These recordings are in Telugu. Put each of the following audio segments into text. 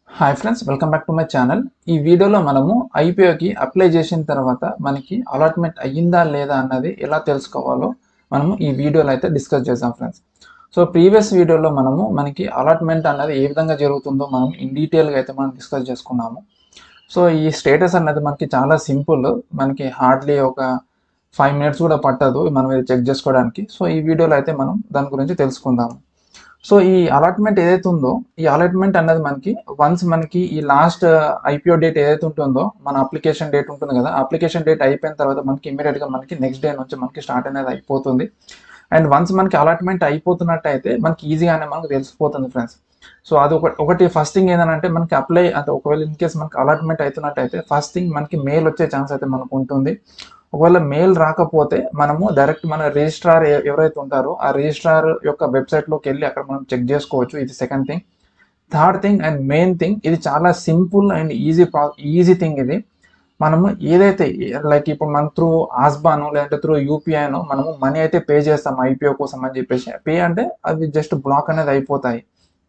hi friends welcome back to my channel ఈ వీడియోలో మనము ఐపీఓకి అప్లై చేసిన తర్వాత మనకి అలాట్మెంట్ అయ్యిందా లేదా అన్నది ఎలా తెలుసుకోవాలో మనము ఈ వీడియోలో అయితే డిస్కస్ చేద్దాం ఫ్రెండ్స్ సో ప్రీవియస్ వీడియోలో మనము మనకి అలాట్మెంట్ అన్నది ఏ విధంగా జరుగుతుందో మనం ఇన్ డీటెయిల్గా అయితే మనం డిస్కస్ చేసుకున్నాము సో ఈ స్టేటస్ అన్నది మనకి చాలా సింపుల్ మనకి హార్డ్లీ ఒక ఫైవ్ మినిట్స్ కూడా పట్టదు మనం ఇది చెక్ చేసుకోవడానికి సో ఈ వీడియోలో అయితే మనం దాని గురించి తెలుసుకుందాము సో ఈ అలాట్మెంట్ ఏదైతే ఉందో ఈ అలాట్మెంట్ అన్నది మనకి వన్స్ మనకి ఈ లాస్ట్ ఐపీఓ డేట్ ఏదైతే ఉంటుందో మన అప్లికేషన్ డేట్ ఉంటుంది కదా అప్లికేషన్ డేట్ అయిపోయిన తర్వాత మనకి ఇమీడియట్గా మనకి నెక్స్ట్ డే నుంచి మనకి స్టార్ట్ అనేది అయిపోతుంది అండ్ వన్స్ మనకి అలాట్మెంట్ అయిపోతున్నట్టు అయితే మనకి ఈజీగానే మనకు తెలిసిపోతుంది ఫ్రెండ్స్ సో అది ఒక ఒకటి ఫస్ట్ థింగ్ ఏంటంటే మనకి అప్లై అంటే ఒకవేళ ఇన్ కేస్ మనకి అలాట్మెంట్ అవుతున్నట్టు అయితే ఫస్ట్ థింగ్ మనకి మెయిల్ వచ్చే ఛాన్స్ అయితే మనకు ఉంటుంది ఒకవేళ మెయిల్ రాకపోతే మనము డైరెక్ట్ మన రిజిస్ట్రార్ ఎ- ఎవరైతే ఉంటారో ఆ రిజిస్ట్రార్ యొక్క వెబ్సైట్లోకి వెళ్ళి అక్కడ మనం చెక్ చేసుకోవచ్చు ఇది second thing third thing and main thing ఇది చాలా సింపుల్ అండ్ ఈజీ ప్రా ఈజీ థింగ్ ఇది మనము ఏదైతే లైక్ ఇప్పుడు మనం త్రూ ఆస్బాను లేదంటే త్రూ యూపీఐను మనము మనీ అయితే పే చేస్తాం ఐపీఓ కోసం అని చెప్పేసి పే అంటే అవి జస్ట్ బ్లాక్ అనేది అయిపోతాయి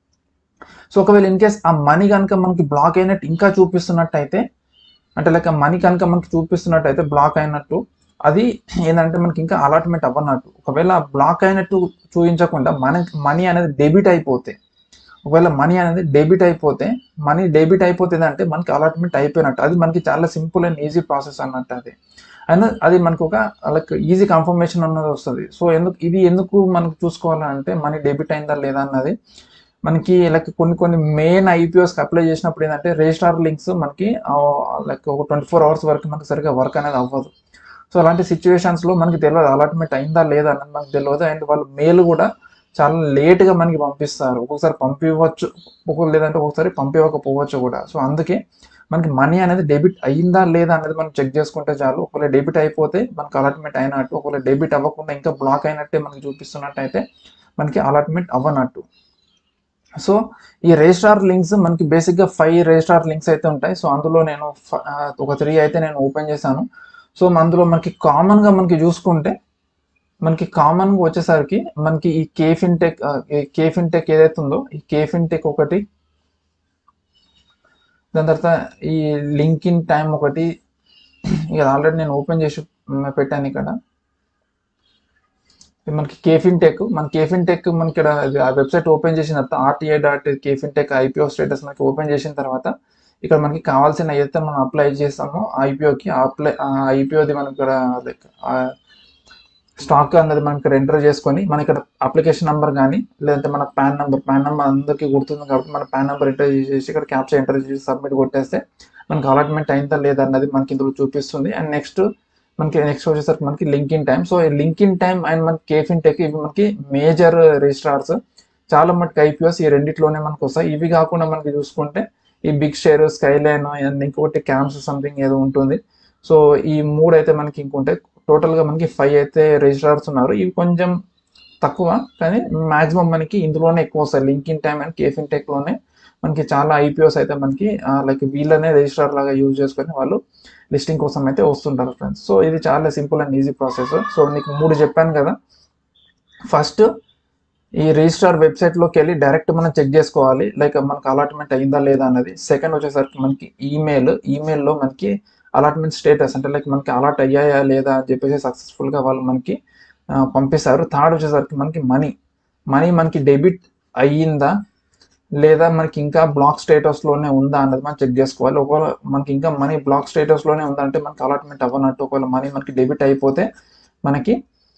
సో ఒకవేళ ఇన్ కేస్ ఆ మనీ కనుక మనకి బ్లాక్ అయినట్టు ఇంకా చూపిస్తున్నట్టయితే అంటే లైక్ మనీ కనుక మనకి చూపిస్తున్నట్టయితే బ్లాక్ అయినట్టు అది ఏంటంటే మనకి ఇంకా అలాట్మెంట్ అవ్వనట్టు ఒకవేళ బ్లాక్ అయినట్టు చూపించకుండా మన మనీ అనేది డెబిట్ అయిపోతే ఒకవేళ మనీ అనేది డెబిట్ అయిపోతే మనీ డెబిట్ అయిపోతుంది అంటే మనకి అలాట్మెంట్ అయిపోయినట్టు అది మనకి చాలా సింపుల్ అండ్ ఈజీ ప్రాసెస్ అన్నట్టు అది అండ్ అది మనకు ఒక లైక్ ఈజీ కన్ఫర్మేషన్ అన్నది వస్తుంది సో ఎందుకు ఇది ఎందుకు మనకు చూసుకోవాలంటే మనీ డెబిట్ అయిందా లేదా అన్నది మనకి లైక్ కొన్ని కొన్ని మెయిన్ ఐపీఓస్కి అప్లై చేసినప్పుడు ఏంటంటే రిజిస్టార్ లింక్స్ మనకి లైక్ ఒక ట్వంటీ ఫోర్ అవర్స్ వరకు మనకి సరిగ్గా వర్క్ అనేది అవ్వదు సో అలాంటి సిచ్యువేషన్స్లో మనకి తెలియదు అలాట్మెంట్ అయిందా లేదా అన్నది మనకు తెలియదు అండ్ వాళ్ళు మెయిల్ కూడా చాలా లేట్గా మనకి పంపిస్తారు ఒక్కొక్కసారి పంపివ్వచ్చు ఒక్కొక్క లేదంటే ఒక్కొక్కసారి పంపివ్వకపోవచ్చు కూడా సో అందుకే మనకి మనీ అనేది డెబిట్ అయిందా లేదా అనేది మనం చెక్ చేసుకుంటే చాలు ఒకవేళ డెబిట్ అయిపోతే మనకి అలాట్మెంట్ అయినట్టు ఒకవేళ డెబిట్ అవ్వకుండా ఇంకా బ్లాక్ అయినట్టే మనకి చూపిస్తున్నట్టయితే మనకి అలాట్మెంట్ అవ్వనట్టు సో ఈ రిజిస్టార్ లింక్స్ మనకి బేసిక్గా ఫైవ్ రిజిస్టార్ లింక్స్ అయితే ఉంటాయి సో అందులో నేను ఫ- ఆ, ఒక త్రీ అయితే నేను ఓపెన్ చేశాను సో అందులో మనకి కామన్గా మనకి చూసుకుంటే మనకి కామన్గా వచ్చేసరికి మనకి ఈ కేఫిన్ టెక్ కేఫిన్ టెక్ ఏదైతే ఉందో ఈ కేఫిన్ టెక్ ఒకటి దాని తర్వాత ఈ లింక్ ఇన్ టైం ఒకటి ఇక ఆల్రెడీ నేను ఓపెన్ చేసి మ్, పెట్టాను ఇక్కడ ఇది మనకి కేఫిన్ టెక్ మన కేఫిన్ టెక్ మనకి ఇక్కడ ఇది ఆ వెబ్సైట్ ఓపెన్ చేసిన తర్వాత RTI dot KFin Tech IPO status మనకి ఓపెన్ చేసిన తర్వాత ఇక్కడ మనకి కావాల్సిన ఏదైతే మనం అప్లై చేస్తామో ఐపీఓకి అప్లై ఐపీఓది మనం ఇక్కడ లైక్ స్టాక్ అన్నది మనం ఇక్కడ ఎంటర్ చేసుకొని మన ఇక్కడ అప్లికేషన్ నెంబర్ కానీ లేదంటే మన పాన్ నెంబర్ పాన్ నెంబర్ అందరికీ గుర్తుంది కాబట్టి మన పాన్ నెంబర్ ఎంటర్ చేసి ఇక్కడ క్యాప్చర్ ఎంటర్ చేసి సబ్మిట్ కొట్టేస్తే మనకి అలాట్మెంట్ అయిందా లేదా అన్నది మనకి ఇందులో చూపిస్తుంది అండ్ నెక్స్ట్ మనకి నెక్స్ట్ వచ్చేసరికి మనకి లింక్ ఇన్ టైం సో ఈ లింక్ ఇన్ టైం అండ్ మనకి కేఫిన్ టెక్ ఇవి మనకి మేజర్ రిజిస్ట్రార్స్ చాలా మటుకు ఐపీఎస్ ఈ రెండిట్లోనే మనకు వస్తాయి ఇవి కాకుండా మనకి చూసుకుంటే ఈ బిగ్ షేర్ స్కైలైన్ అండ్ ఇంకొకటి క్యామ్స్ సంథింగ్ ఏదో ఉంటుంది సో ఈ మూడు అయితే మనకి ఇంకుంటాయి టోటల్గా మనకి ఫైవ్ అయితే రిజిస్ట్రార్స్ ఉన్నారు ఇవి కొంచెం తక్కువ కానీ మాక్సిమం మనకి ఇందులోనే ఎక్కువ వస్తాయి లింక్ ఇన్ టైమ్ అండ్ కేఫిన్ టెక్లోనే మనకి చాలా ఐపీఓస్ అయితే మనకి లైక్ వీళ్ళనే రిజిస్ట్రార్ లాగా యూజ్ చేసుకొని వాళ్ళు లిస్టింగ్ కోసం అయితే వస్తుంటారు ఫ్రెండ్స్ సో ఇది చాలా simple and easy process so నీకు మూడు చెప్పాను కదా ఫస్ట్ ఈ రిజిస్ట్రార్ వెబ్సైట్లోకి వెళ్ళి డైరెక్ట్ మనం చెక్ చేసుకోవాలి లైక్ మనకి అలాట్మెంట్ అయిందా లేదా అన్నది సెకండ్ వచ్చేసరికి మనకి ఈమెయిల్ ఈమెయిల్లో మనకి అలాట్మెంట్ స్టేటస్ అంటే లైక్ మనకి అలాట్ అయ్యాయా లేదా అని చెప్పేసి సక్సెస్ఫుల్గా వాళ్ళు మనకి ఆ, పంపిస్తారు థర్డ్ వచ్చేసరికి మనకి మనీ మనీ మనకి డెబిట్ అయ్యిందా లేదా మనకి ఇంకా బ్లాక్ స్టేటస్లోనే ఉందా అన్నది మనం చెక్ చేసుకోవాలి ఒకవేళ మనకి ఇంకా మనీ బ్లాక్ స్టేటస్లోనే ఉందంటే మనకి అలాట్మెంట్ అవ్వనట్టు ఒకవేళ మనీ మనకి డెబిట్ అయిపోతే మనకి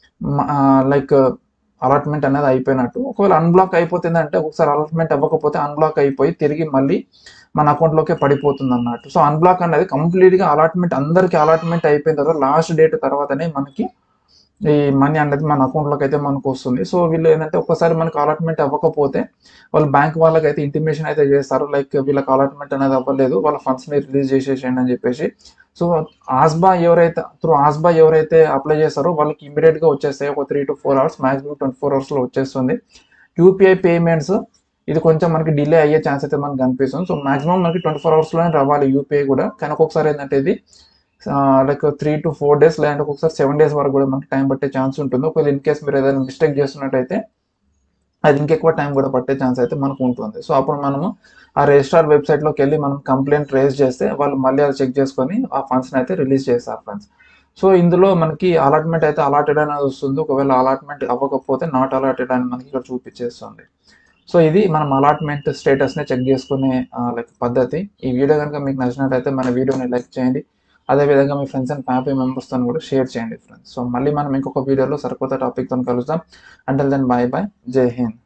లైక్ అలాట్మెంట్ అనేది అయిపోయినట్టు ఒకవేళ అన్బ్లాక్ అయిపోతుందంటే ఒకసారి అలాట్మెంట్ అవ్వకపోతే అన్బ్లాక్ అయిపోయి తిరిగి మళ్ళీ మన అకౌంట్లోకే పడిపోతుంది అన్నట్టు సో అన్బ్లాక్ అనేది కంప్లీట్గా అలాట్మెంట్ అందరికీ అలాట్మెంట్ అయిపోయిన తర్వాత లాస్ట్ డేట్ తర్వాతనే మనకి ఈ మనీ అనేది మన అకౌంట్లోకి అయితే మనకు వస్తుంది సో వీళ్ళు ఏంటంటే ఒకసారి మనకు అలాట్మెంట్ అవ్వకపోతే వాళ్ళు బ్యాంక్ వాళ్ళకి అయితే ఇంటిమేషన్ అయితే చేస్తారు లైక్ వీళ్ళకి అలాట్మెంట్ అనేది అవ్వలేదు వాళ్ళ ఫండ్స్ని రిలీజ్ చేసేసేయండి అని చెప్పేసి సో ఆస్బా ఎవరైతే త్రూ ఆస్బా ఎవరైతే అప్లై చేస్తారో వాళ్ళకి ఇమీడియట్గా వచ్చేస్తాయి ఒక three to four hours maximum twenty four అవర్స్లో వచ్చేస్తుంది యూపీఐ పేమెంట్స్ ఇది కొంచెం మనకి డిలే అయ్యే ఛాన్స్ అయితే మనకు కనిపిస్తుంది సో మాక్సిమం మనకి ట్వంటీ ఫోర్ అవర్స్లోనే రావాలి యూపీఐ కూడా కానీ ఒక్కొక్కసారి ఏంటంటే ఇది like three to four days లేదంటే ఒక్కొక్కసారి సెవెన్ డేస్ వరకు కూడా మనకి టైం పట్టే ఛాన్స్ ఉంటుంది ఒకవేళ ఇన్ కేస్ మీరు ఏదైనా మిస్టేక్ చేస్తున్నట్టయితే అది ఇంకెక్కువ టైం కూడా పట్టే ఛాన్స్ అయితే మనకు ఉంటుంది సో అప్పుడు మనము ఆ రిజిస్టార్ వెబ్సైట్లోకి వెళ్ళి మనం కంప్లైంట్ రేజ్ చేస్తే వాళ్ళు మళ్ళీ అది చెక్ చేసుకొని ఆ ఫండ్స్ని అయితే రిలీజ్ చేస్తారు ఫ్రెండ్స్ సో ఇందులో మనకి అలాట్మెంట్ అయితే అలాటెడ్ అనేది వస్తుంది ఒకవేళ అలాట్మెంట్ అవ్వకపోతే నాట్ అలాటెడ్ అని మనకి ఇక్కడ చూపించేస్తుంది సో ఇది మనం అలాట్మెంట్ స్టేటస్ని చెక్ చేసుకునే లైక్ పద్ధతి ఈ వీడియో కనుక మీకు నచ్చినట్టయితే మన వీడియోని లైక్ చేయండి అదేవిధంగా మీ ఫ్రెండ్స్ అండ్ ఫ్యామిలీ మెంబర్స్తో కూడా షేర్ చేయండి ఫ్రెండ్స్ సో మళ్ళీ మనం ఇంకొక వీడియోలో సరికొత్త టాపిక్తో కలుద్దాం అంటల్ దెన్ బాయ్ బాయ్ జై హింద్